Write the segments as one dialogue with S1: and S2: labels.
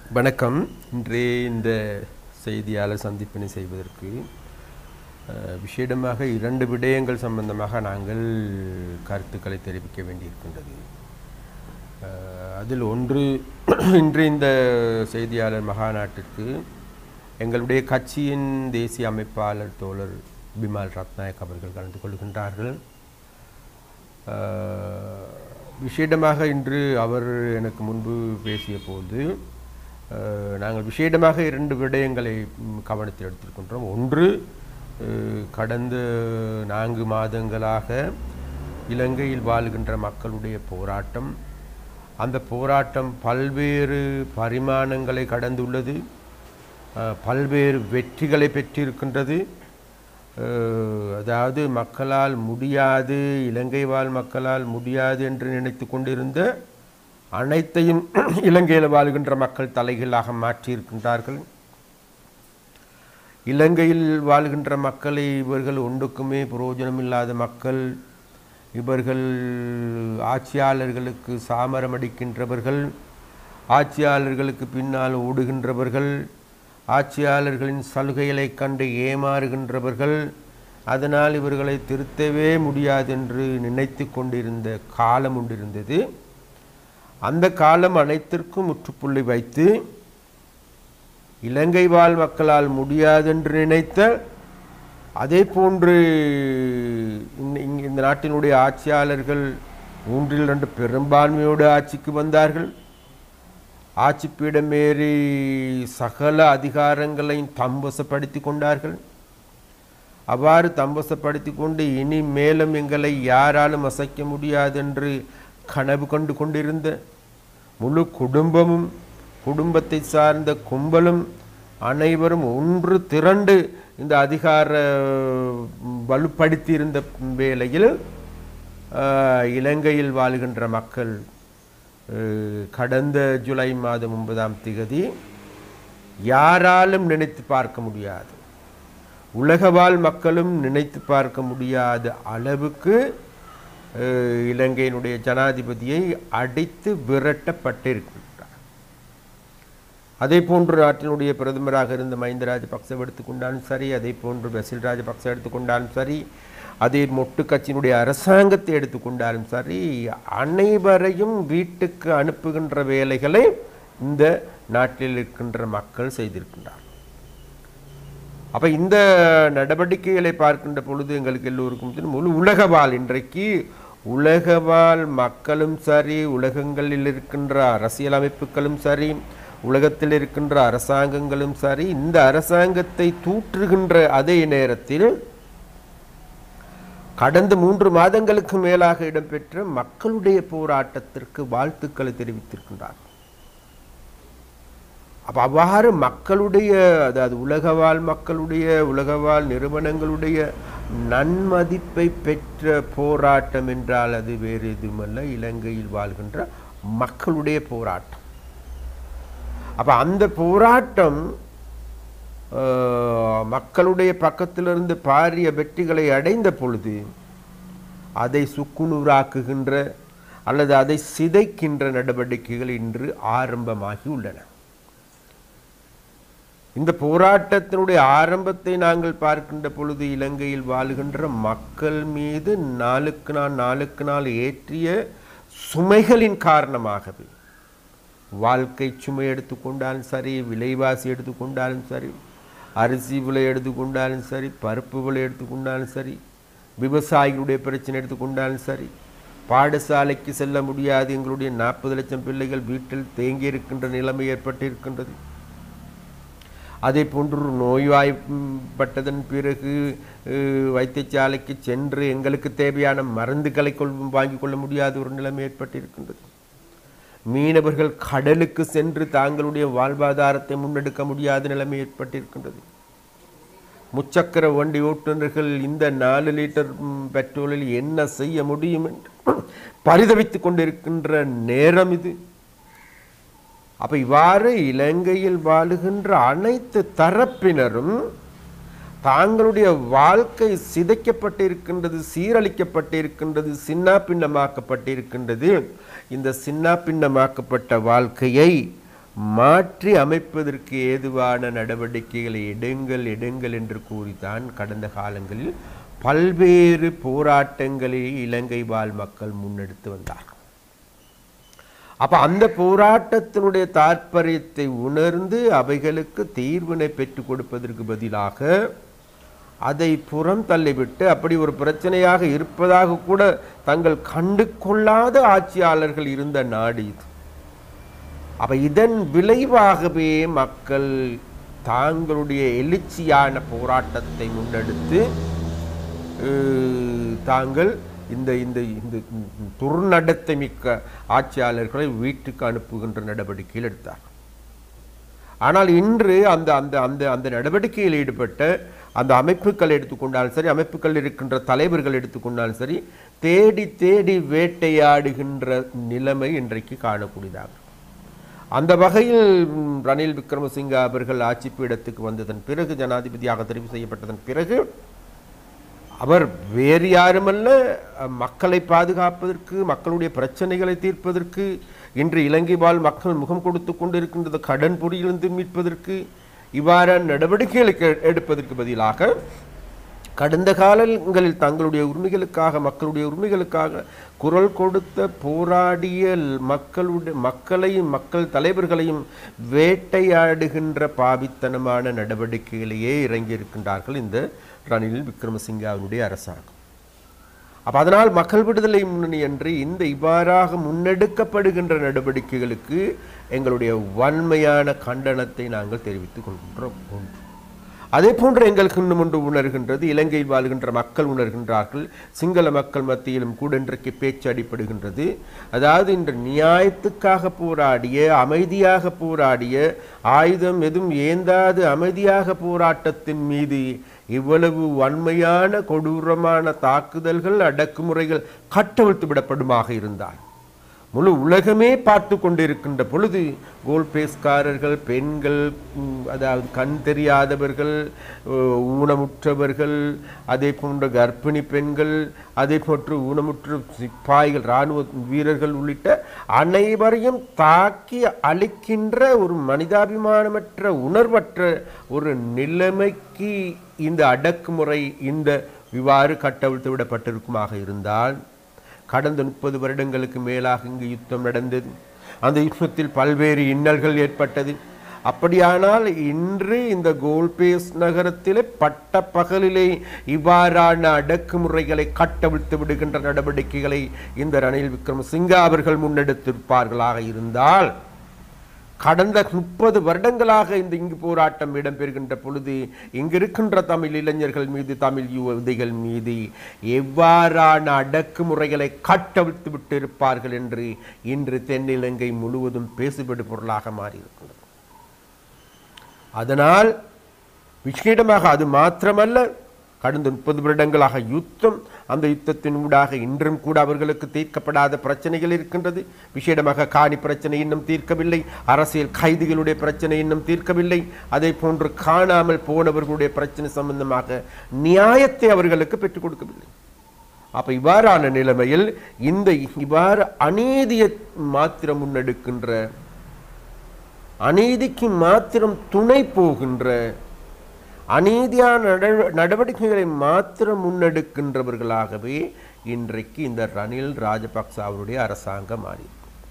S1: வணக்கம் இன்றைய இந்த செய்தியாளர் சந்திப்பினை செய்வதற்கு அஹ், விசேடமாக இரண்டு விடயங்கள் சம்பந்தமாக நாங்கள் கருத்துக்களை தெரிவிக்க வேண்டியிருக்கின்றது அஹ், அதில் ஒன்று இன்று இந்த செய்தியாளர் மகாநாட்டிற்கு எங்களுடைய கட்சியின் தேசிய அமைப்பாளர் தோழர் பிமால் ரத்நாயக் அவர்கள் கலந்து கொள்கின்றார்கள் அஹ், விசேடமாக இன்று அவர் எனக்கு முன்பு பேசிய போது அஹ், நாங்கள் விசேடமாக இரண்டு விடயங்களை ம், கவனத்தில் எடுத்திருக்கின்றோம் ஒன்று அஹ், கடந்த நான்கு மாதங்களாக இலங்கையில் வாழ்கின்ற மக்களுடைய போராட்டம் அந்த போராட்டம் பல்வேறு பரிமாணங்களை கடந்துள்ளது அஹ், பல்வேறு வெற்றிகளை பெற்றிருக்கின்றது அஹ், அதாவது மக்களால் முடியாது இலங்கை வாழ் மக்களால் முடியாது என்று நினைத்து கொண்டிருந்த அனைத்தையும் இலங்கையில் வாழ்கின்ற மக்கள் தலைகீழாக மாற்றியிருக்கின்றார்கள் இலங்கையில் வாழ்கின்ற மக்களை இவர்கள் ஒன்றுக்குமே பிரயோஜனமில்லாத மக்கள் இவர்கள் ஆட்சியாளர்களுக்கு சாமரம் அடிக்கின்றவர்கள் ஆட்சியாளர்களுக்கு பின்னால் ஓடுகின்றவர்கள் ஆட்சியாளர்களின் சலுகைகளை கண்டு ஏமாறுகின்றவர்கள் அதனால் இவர்களை திருத்தவே முடியாது என்று நினைத்து கொண்டிருந்த காலம் ஒன்றிருந்தது அந்த காலம் அனைத்திற்கும் முற்றுப்புள்ளி வைத்து இலங்கை வாழ் மக்களால் முடியாதென்று நினைத்த அதே போன்று இந்த- இங்க- இந்த நாட்டினுடைய ஆட்சியாளர்கள் மூன்றில் ரெண்டு பெரும்பான்மையோடு ஆட்சிக்கு வந்தார்கள் ஆட்சி பீடமேறி சகல அதிகாரங்களையும் தம்பசப்படுத்தி கொண்டார்கள் அவ்வாறு தம்பசப்படுத்தி கொண்டு இனி மேலும் எங்களை யாராலும் அசைக்க முடியாதென்று கனவு கண்டு கொண்டிருந்த முழு குடும்பமும் குடும்பத்தை சார்ந்த கும்பலும் அனைவரும் ஒன்று திரண்டு இந்த அதிகார ம், வலுப்படுத்தி இருந்த வேளையில் ஆஹ், இலங்கையில் வாழ்கின்ற மக்கள் அஹ், கடந்த ஜூலை மாதம் ஒன்பதாம் திகதி யாராலும் நினைத்து பார்க்க முடியாது உலகவாழ் மக்களும் நினைத்து பார்க்க முடியாத அளவுக்கு அஹ், இலங்கையினுடைய ஜனாதிபதியை அடித்து விரட்டப்பட்டிருக்கின்றார் அதே போன்று நாட்டினுடைய பிரதமராக இருந்த மஹிந்த ராஜபக்ச எடுத்துக்கொண்டாலும் சரி அதே போன்று பசில் ராஜபக்ச எடுத்துக்கொண்டாலும் சரி அதே மொட்டு கட்சியினுடைய அரசாங்கத்தை எடுத்துக்கொண்டாலும் சரி அனைவரையும் வீட்டுக்கு அனுப்புகின்ற வேலைகளை இந்த நாட்டில் இருக்கின்ற மக்கள் செய்திருக்கின்றார் அப்ப இந்த நடவடிக்கைகளை பார்க்கின்ற பொழுது எங்களுக்கு எல்லோருக்கும் தெரியும் முழு உலகவாழ் இன்றைக்கு உலகவாழ் மக்களும் சரி உலகங்களில் இருக்கின்ற அரசியல் அமைப்புகளும் சரி உலகத்தில் இருக்கின்ற அரசாங்கங்களும் சரி இந்த அரசாங்கத்தை தூற்றுகின்ற அதே நேரத்தில் கடந்த மூன்று மாதங்களுக்கு மேலாக இடம்பெற்ற மக்களுடைய போராட்டத்திற்கு வாழ்த்துக்களை தெரிவித்திருக்கின்றார் அப்ப அவ்வாறு மக்களுடைய அதாவது உலகவாழ் மக்களுடைய உலகவாழ் நிறுவனங்களுடைய நன்மதிப்பை பெற்ற போராட்டம் என்றால் அது வேறு எதுவுமல்ல இலங்கையில் வாழ்கின்ற மக்களுடைய போராட்டம் அப்ப அந்த போராட்டம் ஆஹ், மக்களுடைய பக்கத்திலிருந்து பாரிய வெற்றிகளை அடைந்த பொழுது அதை சுக்குநூறாக்குகின்ற அல்லது அதை சிதைக்கின்ற நடவடிக்கைகள் இன்று ஆரம்பமாகி உள்ளன இந்த போராட்டத்தினுடைய ஆரம்பத்தை நாங்கள் பார்க்கின்ற பொழுது இலங்கையில் வாழுகின்ற மக்கள் மீது நாளுக்கு நாள் நாளுக்கு நாள் ஏற்றிய சுமைகளின் காரணமாகவே வாழ்க்கை சுமை எடுத்துக்கொண்டாலும் சரி விலைவாசி எடுத்துக்கொண்டாலும் சரி அரிசி விலை எடுத்துக்கொண்டாலும் சரி பருப்பு விலை எடுத்துக்கொண்டாலும் சரி விவசாயிகளுடைய பிரச்சனை எடுத்துக்கொண்டாலும் சரி பாடசாலைக்கு செல்ல முடியாது எங்களுடைய நாற்பது லட்சம் பிள்ளைகள் வீட்டில் தேங்கி இருக்கின்ற நிலைமை ஏற்பட்டிருக்கின்றது அதே போன்று நோய்வாய்ப்பட்டதன் பிறகு அஹ், வைத்தியசாலைக்கு சென்று எங்களுக்கு தேவையான மருந்துகளை கொள் வாங்கிக் கொள்ள முடியாத ஒரு நிலைமை ஏற்பட்டிருக்கின்றது மீனவர்கள் கடலுக்கு சென்று தாங்களுடைய வாழ்வாதாரத்தை முன்னெடுக்க முடியாத நிலைமை ஏற்பட்டிருக்கின்றது முச்சக்கர வண்டி ஓட்டுநர்கள் இந்த நாலு லிட்டர் ம், பெட்ரோலில் என்ன செய்ய முடியும் என்று பரிதவித்துக் கொண்டிருக்கின்ற நேரம் இது அப்ப இவ்வாறு இலங்கையில் வாழுகின்ற அனைத்து தரப்பினரும் தாங்களுடைய வாழ்க்கை சிதைக்கப்பட்டிருக்கின்றது சீரழிக்கப்பட்டிருக்கின்றது சின்னாபின்னமாக்கப்பட்டிருக்கின்றது இந்த சின்னாபின்னமாக்கப்பட்ட வாழ்க்கையை மாற்றி அமைப்பதற்கு ஏதுவான நடவடிக்கைகளை எடுங்கள் எடுங்கள் என்று கூறித்தான் கடந்த காலங்களில் பல்வேறு போராட்டங்களை இலங்கை வாழ் மக்கள் முன்னெடுத்து வந்தார்கள் அப்ப அந்த போராட்டத்தினுடைய தாற்பயத்தை உணர்ந்து அவைகளுக்கு தீர்வினை பெற்றுக் கொடுப்பதற்கு பதிலாக அதை புறம் தள்ளிவிட்டு அப்படி ஒரு பிரச்சனையாக இருப்பதாக கூட தங்கள் கண்டு கொள்ளாத ஆட்சியாளர்கள் இருந்த நாடு இது அப்ப இதன் விளைவாகவே மக்கள் தாங்களுடைய எழுச்சியான போராட்டத்தை முன்னெடுத்து அஹ், தாங்கள் இந்த இந்த இந்த துர்நடத்தை மிக்க ஆட்சியாளர்களை வீட்டுக்கு அனுப்புகின்ற நடவடிக்கையில் எடுத்தார் ஆனால் இன்று அந்த அந்த அந்த அந்த நடவடிக்கையில் ஈடுபட்ட அந்த அமைப்புகள் எடுத்துக்கொண்டாலும் சரி அமைப்புகள் இருக்கின்ற தலைவர்கள் எடுத்துக்கொண்டாலும் சரி தேடி தேடி வேட்டையாடுகின்ற நிலைமை இன்றைக்கு காணக்கூடியதாகும் அந்த வகையில் ம், ரணில் விக்ரமசிங்க அவர்கள் ஆட்சி பீடத்துக்கு வந்ததன் பிறகு ஜனாதிபதியாக தெரிவு செய்யப்பட்டதன் பிறகு அவர் வேறு யாருமல்ல அஹ், மக்களை பாதுகாப்பதற்கு மக்களுடைய பிரச்சனைகளை தீர்ப்பதற்கு இன்று இலங்கை வாழ் மக்கள் முகம் கொடுத்து கொண்டிருக்கின்றது கடன் பொறியிலிருந்து மீட்பதற்கு இவ்வாறான நடவடிக்கைகளுக்கு எடுப்பதற்கு பதிலாக கடந்த காலங்களில் தங்களுடைய உரிமைகளுக்காக மக்களுடைய உரிமைகளுக்காக குரல் கொடுத்த போராடிய மக்களுடைய மக்களையும் மக்கள் தலைவர்களையும் வேட்டையாடுகின்ற பாவித்தனமான நடவடிக்கைகளையே இறங்கியிருக்கின்றார்கள் இந்த ரணில் விக்ரமசிங்காவினுடைய அரசாங்கம் அப்ப அதனால் மக்கள் விடுதலை முன்னணி என்று இந்த இவ்வாறாக முன்னெடுக்கப்படுகின்ற நடவடிக்கைகளுக்கு எங்களுடைய வன்மையான கண்டனத்தை நாங்கள் தெரிவித்துக் கொள்கின்றோம் ஒன்று அதே போன்று எங்களுக்கு இன்னும் ஒன்று உணர்கின்றது இலங்கையில் வாழ்கின்ற மக்கள் உணர்கின்றார்கள் சிங்கள மக்கள் மத்தியிலும் கூட இன்றைக்கு பேச்சு அடிப்படுகின்றது அதாவது இன்று நியாயத்துக்காக போராடிய அமைதியாக போராடிய ஆயுதம் எதுவும் ஏந்தாது அமைதியாக போராட்டத்தின் மீது இவ்வளவு வன்மையான கொடூரமான தாக்குதல்கள் அடக்குமுறைகள் கட்டவிழ்த்து விடப்படுமாக இருந்தால் முழு உலகமே பார்த்து கொண்டிருக்கின்ற பொழுது கோல் பேஸ்காரர்கள் பெண்கள் ம், அதாவது கண் தெரியாதவர்கள் அஹ், ஊனமுற்றவர்கள் அதே போன்ற கர்ப்பிணி பெண்கள் அதே போன்று ஊனமுற்ற சிப்பாய்கள் இராணுவ வீரர்கள் உள்ளிட்ட அனைவரையும் தாக்கி அழிக்கின்ற ஒரு மனிதாபிமானமற்ற உணர்வற்ற ஒரு நிலைமைக்கு இந்த அடக்குமுறை இந்த இவ்வாறு கட்டவிழ்த்து விடப்பட்டிருக்குமாக இருந்தால் கடந்த முப்பது வருடங்களுக்கு மேலாக இங்கு யுத்தம் நடந்தது அந்த யுத்தத்தில் பல்வேறு இன்னல்கள் ஏற்பட்டது அப்படியானால் இன்று இந்த கோல்பேஸ் நகரத்திலே பட்ட பகலிலே இவ்வாறான அடக்குமுறைகளை கட்டவிழ்த்து விடுகின்ற நடவடிக்கைகளை இந்த ரணில் விக்ரமசிங்கா அவர்கள் முன்னெடுத்திருப்பார்களாக இருந்தால் கடந்த முப்பது வருடங்களாக இந்த இங்கு போராட்டம் இடம்பெறுகின்ற பொழுது இங்கு இருக்கின்ற தமிழ் இளைஞர்கள் மீது தமிழ் யுவதிகள் மீது எவ்வாறான அடக்குமுறைகளை கட்டவிழ்த்து விட்டு இருப்பார்கள் என்று இன்று தென்னிலங்கை முழுவதும் பேசுபடு பொருளாக மாறியிருக்கிறது அதனால் விசேடமாக அது மாத்திரமல்ல கடந்த முப்பது வருடங்களாக யுத்தம் அந்த யுத்தத்தின் ஊடாக இன்றும் கூட அவர்களுக்கு தீர்க்கப்படாத பிரச்சனைகள் இருக்கின்றது விசேடமாக காணி பிரச்சனை இன்னும் தீர்க்கவில்லை அரசியல் கைதிகளுடைய பிரச்சனை இன்னும் தீர்க்கவில்லை அதே போன்று காணாமல் போனவர்களுடைய பிரச்சனை சம்பந்தமாக நியாயத்தை அவர்களுக்கு பெற்றுக் கொடுக்கவில்லை அப்ப இவ்வாறான நிலைமையில் இந்த இவ்வாறு அநீதியை மாத்திரம் முன்னெடுக்கின்ற அநீதிக்கு மாத்திரம் துணை போகின்ற அநீதியான நட- நடவடிக்கைகளை மாத்திரம் முன்னெடுக்கின்றவர்களாகவே இன்றைக்கு இந்த ரணில் ராஜபக்ச அவருடைய அரசாங்கம் மாறி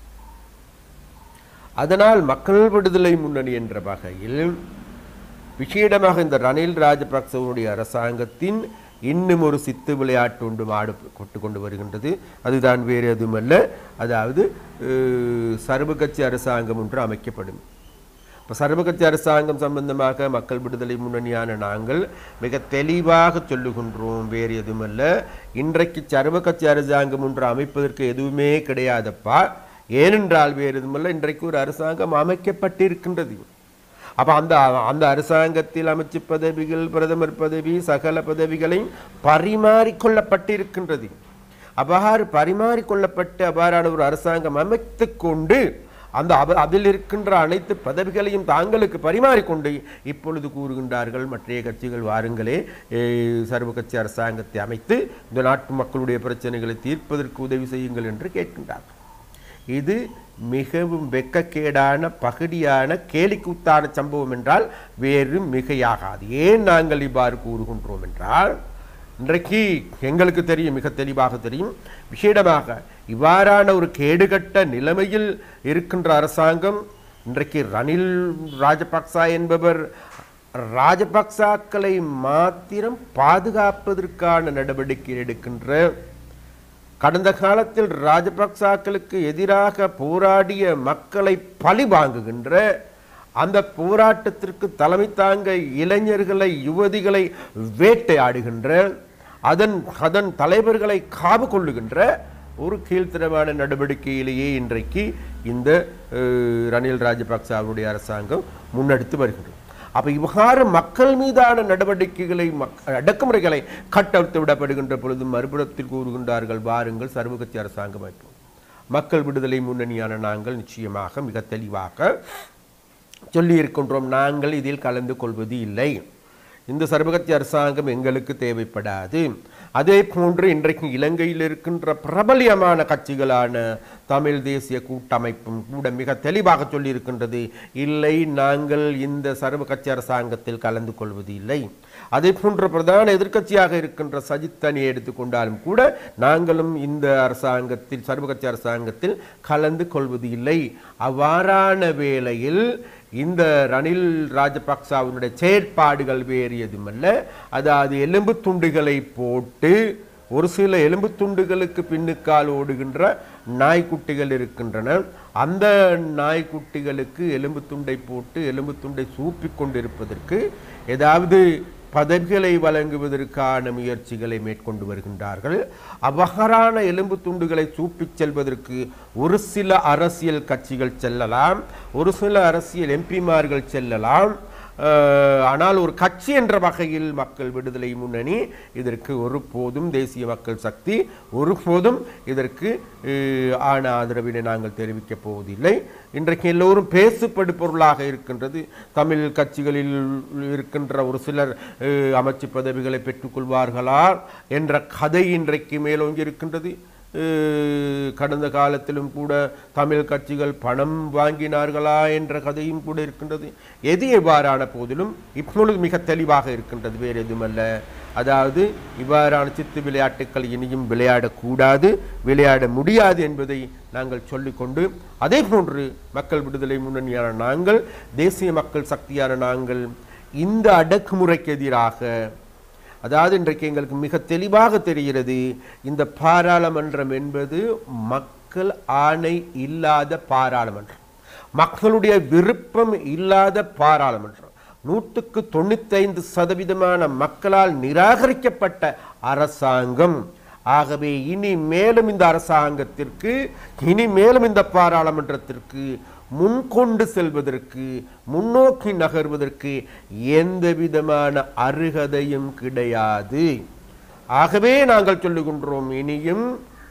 S1: அதனால் மக்கள் விடுதலை முன்னணி என்ற வகையில் விசேடமாக இந்த ரணில் ராஜபக்சவனுடைய அரசாங்கத்தின் இன்னும் ஒரு சித்து விளையாட்டு ஒன்று மாடு கொண்டு கொண்டு வருகின்றது அதுதான் வேறு எதுவுமல்ல அதாவது அஹ், சர்வகட்சி அரசாங்கம் ஒன்று அமைக்கப்படும் இப்போ சர்வகட்சி அரசாங்கம் சம்பந்தமாக மக்கள் விடுதலை முன்னணியான நாங்கள் மிக தெளிவாக சொல்லுகின்றோம் வேறு எதுவுமல்ல இன்றைக்கு சர்வகட்சி அரசாங்கம் ஒன்று அமைப்பதற்கு எதுவுமே கிடையாதப்பா ஏனென்றால் வேறு எதுவுமல்ல இன்றைக்கு ஒரு அரசாங்கம் அமைக்கப்பட்டிருக்கின்றது அப்ப அந்த அந்த அரசாங்கத்தில் அமைச்சு பதவிகள் பிரதமர் பதவி சகல பதவிகளையும் பரிமாறிக்கொள்ளப்பட்டிருக்கின்றது அவ்வாறு பரிமாறிக்கொள்ளப்பட்டு அவ்வாறான ஒரு அரசாங்கம் அமைத்து கொண்டு அந்த அவ- அதில் இருக்கின்ற அனைத்து பதவிகளையும் தாங்களுக்கு பரிமாறிக்கொண்டு இப்பொழுது கூறுகின்றார்கள் மற்றைய கட்சிகள் வாருங்களே ஏ, சர்வ கட்சி அரசாங்கத்தை அமைத்து இந்த நாட்டு மக்களுடைய பிரச்சனைகளை தீர்ப்பதற்கு உதவி செய்யுங்கள் என்று கேட்கின்றார்கள் இது மிகவும் வெக்கக்கேடான பகுதியான கேலிக்கூத்தான சம்பவம் என்றால் வேறு மிகையாகாது ஏன் நாங்கள் இவ்வாறு கூறுகின்றோம் என்றால் இன்றைக்கு எங்களுக்கு தெரியும் மிக தெளிவாக தெரியும் விசேடமாக இவ்வாறான ஒரு கேடுகட்ட நிலைமையில் இருக்கின்ற அரசாங்கம் இன்றைக்கு ரணில் ராஜபக்சா என்பவர் ராஜபக்சாக்களை மாத்திரம் பாதுகாப்பதற்கான நடவடிக்கை எடுக்கின்ற கடந்த காலத்தில் ராஜபக்சாக்களுக்கு எதிராக போராடிய மக்களை பழி வாங்குகின்ற அந்த போராட்டத்திற்கு தலைமை தாங்க இளைஞர்களை யுவதிகளை வேட்டையாடுகின்ற அதன் அதன் தலைவர்களை காவு கொள்ளுகின்ற ஒரு கீழ்த்தரமான நடவடிக்கையிலேயே இன்றைக்கு இந்த அஹ், ரணில் ராஜபக்சாவுடைய அரசாங்கம் முன்னெடுத்து வருகின்றது அப்ப இவ்வாறு மக்கள் மீதான நடவடிக்கைகளை மக்- அடக்குமுறைகளை கட்டவிழ்த்து விடப்படுகின்ற பொழுது மறுபுறத்தில் கூறுகின்றார்கள் வாருங்கள் சர்வகட்சி அரசாங்கம் அமைப்போம் மக்கள் விடுதலை முன்னணியான நாங்கள் நிச்சயமாக மிக தெளிவாக சொல்லி இருக்கின்றோம் நாங்கள் இதில் கலந்து கொள்வது இல்லை இந்த சர்வகட்சி அரசாங்கம் எங்களுக்கு தேவைப்படாது அதே போன்று இன்றைக்கு இலங்கையில் இருக்கின்ற பிரபலியமான கட்சிகளான தமிழ் தேசிய கூட்டமைப்பும் கூட மிக தெளிவாக சொல்லியிருக்கின்றது இல்லை நாங்கள் இந்த சர்வகட்சி அரசாங்கத்தில் கலந்து கொள்வது இல்லை அதே போன்ற பிரதான எதிர்க்கட்சியாக இருக்கின்ற சஜித் அணியை எடுத்துக்கொண்டாலும் கூட நாங்களும் இந்த அரசாங்கத்தில் சர்வகட்சி அரசாங்கத்தில் கலந்து கொள்வது இல்லை அவ்வாறான வேளையில் இந்த ரணில் ராஜபக்சாவினுடைய செயற்பாடுகள் வேறு எதுமல்ல அதாவது எலும்பு துண்டுகளை போட்டு ஒரு சில எலும்பு துண்டுகளுக்கு பின்னுக்கால் ஓடுகின்ற நாய்க்குட்டிகள் இருக்கின்றன அந்த நாய்க்குட்டிகளுக்கு எலும்பு துண்டை போட்டு எலும்பு துண்டை சூப்பிக் கொண்டிருப்பதற்கு ஏதாவது பதவிகளை வழங்குவதற்கான முயற்சிகளை மேற்கொண்டு வருகின்றார்கள் அவ்வாறான எலும்பு துண்டுகளை சூப்பிச் செல்வதற்கு ஒரு சில அரசியல் கட்சிகள் செல்லலாம் ஒரு சில அரசியல் எம்பிமார்கள் செல்லலாம் அஹ், ஆனால் ஒரு கட்சி என்ற வகையில் மக்கள் விடுதலை முன்னணி இதற்கு ஒருபோதும் தேசிய மக்கள் சக்தி ஒருபோதும் இதற்கு அஹ், ஆன ஆதரவினை நாங்கள் தெரிவிக்கப் போவதில்லை இன்றைக்கு எல்லோரும் பேசுபடு பொருளாக இருக்கின்றது தமிழ் கட்சிகளில் இருக்கின்ற ஒரு சிலர் அஹ், அமைச்சு பதவிகளை பெற்றுக்கொள்வார்களா என்ற கதை இன்றைக்கு மேலோங்கி இருக்கின்றது அஹ், கடந்த காலத்திலும் கூட தமிழ் கட்சிகள் பணம் வாங்கினார்களா என்ற கதையும் கூட இருக்கின்றது எது எவ்வாறான போதிலும் இப்பொழுது மிக தெளிவாக இருக்கின்றது வேறு எதுவுமல்ல அதாவது இவ்வாறான சித்து விளையாட்டுக்கள் இனியும் விளையாடக்கூடாது விளையாட முடியாது என்பதை நாங்கள் சொல்லிக்கொண்டு அதே போன்று மக்கள் விடுதலை முன்னணியான நாங்கள் தேசிய மக்கள் சக்தியான நாங்கள் இந்த அடக்குமுறைக்கு எதிராக அதாவது இன்றைக்கு எங்களுக்கு மிக தெளிவாக தெரிகிறது இந்த பாராளுமன்றம் என்பது மக்கள் ஆணை இல்லாத பாராளுமன்றம் மக்களுடைய விருப்பம் இல்லாத பாராளுமன்றம் நூற்றுக்கு தொண்ணூத்தைந்து சதவீதமான மக்களால் நிராகரிக்கப்பட்ட அரசாங்கம் ஆகவே இனி மேலும் இந்த அரசாங்கத்திற்கு இனி மேலும் இந்த பாராளுமன்றத்திற்கு முன்கொண்டு செல்வதற்கு முன்னோக்கி நகர்வதற்கு எந்த விதமான அருகதையும் கிடையாது ஆகவே நாங்கள் சொல்லுகின்றோம் இனியும்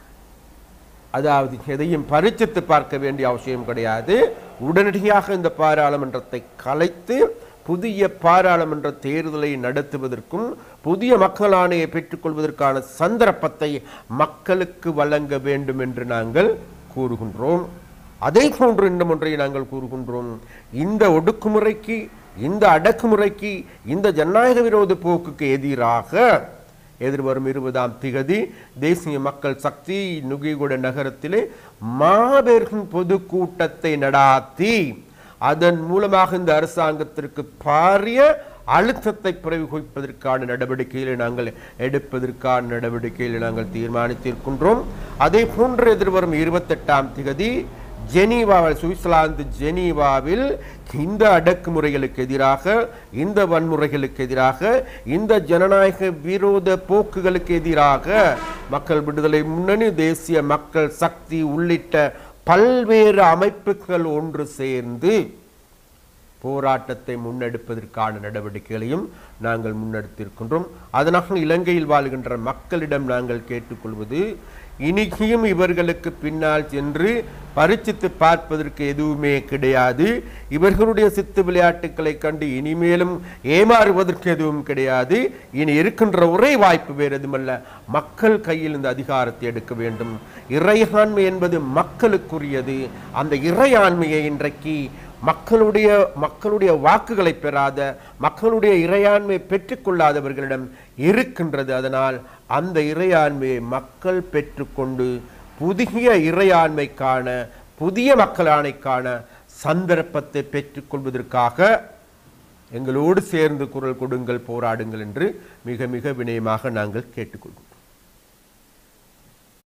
S1: அதாவது எதையும் பரிச்சித்து பார்க்க வேண்டிய அவசியம் கிடையாது உடனடியாக இந்த பாராளுமன்றத்தை கலைத்து புதிய பாராளுமன்ற தேர்தலை நடத்துவதற்கும் புதிய மக்கள் ஆணையை பெற்றுக்கொள்வதற்கான சந்தர்ப்பத்தை மக்களுக்கு வழங்க வேண்டும் என்று நாங்கள் கூறுகின்றோம் அதே போன்று இன்னும் ஒன்றை நாங்கள் கூறுகின்றோம் இந்த ஒடுக்குமுறைக்கு இந்த அடக்குமுறைக்கு இந்த ஜனநாயக விரோத போக்குக்கு எதிராக எதிர்வரும் இருபதாம் திகதி தேசிய மக்கள் சக்தி நுகிகுட நகரத்திலே மாபெரும் பொதுக்கூட்டத்தை நடாத்தி அதன் மூலமாக இந்த அரசாங்கத்திற்கு பாரிய அழுத்தத்தை பிரயோகிப்பதற்கான நடவடிக்கைகளை நாங்கள் எடுப்பதற்கான நடவடிக்கைகளை நாங்கள் தீர்மானித்திருக்கின்றோம் அதே போன்று எதிர்வரும் இருபத்தெட்டாம் திகதி ஜெனீவாவில் சுவிட்சர்லாந்து ஜெனீவாவில் இந்த அடக்குமுறைகளுக்கு எதிராக இந்த வன்முறைகளுக்கு எதிராக இந்த ஜனநாயக விரோத போக்குகளுக்கு எதிராக மக்கள் விடுதலை முன்னணி தேசிய மக்கள் சக்தி உள்ளிட்ட பல்வேறு அமைப்புகள் ஒன்று சேர்ந்து போராட்டத்தை முன்னெடுப்பதற்கான நடவடிக்கைகளையும் நாங்கள் முன்னெடுத்திருக்கின்றோம் அதனாக இலங்கையில் வாழ்கின்ற மக்களிடம் நாங்கள் கேட்டுக்கொள்வது இனியும் இவர்களுக்கு பின்னால் சென்று பரிச்சித்து பார்ப்பதற்கு எதுவுமே கிடையாது இவர்களுடைய சித்து விளையாட்டுக்களை கண்டு இனிமேலும் ஏமாறுவதற்கு எதுவும் கிடையாது இனி இருக்கின்ற ஒரே வாய்ப்பு வேறு எதுமல்ல மக்கள் கையில் இந்த அதிகாரத்தை எடுக்க வேண்டும் இறையாண்மை என்பது மக்களுக்குரியது அந்த இறையாண்மையை இன்றைக்கு மக்களுடைய மக்களுடைய வாக்குகளை பெறாத மக்களுடைய இறையாண்மையை பெற்றுக்கொள்ளாதவர்களிடம் இருக்கின்றது அதனால் அந்த இறையாண்மையை மக்கள் பெற்றுக்கொண்டு புதிய இறையாண்மைக்கான புதிய மக்களாணைக்கான சந்தர்ப்பத்தை பெற்றுக்கொள்வதற்காக எங்களோடு சேர்ந்து குரல் கொடுங்கள் போராடுங்கள் என்று மிக மிக வினயமாக நாங்கள் கேட்டுக்கொள்வோம்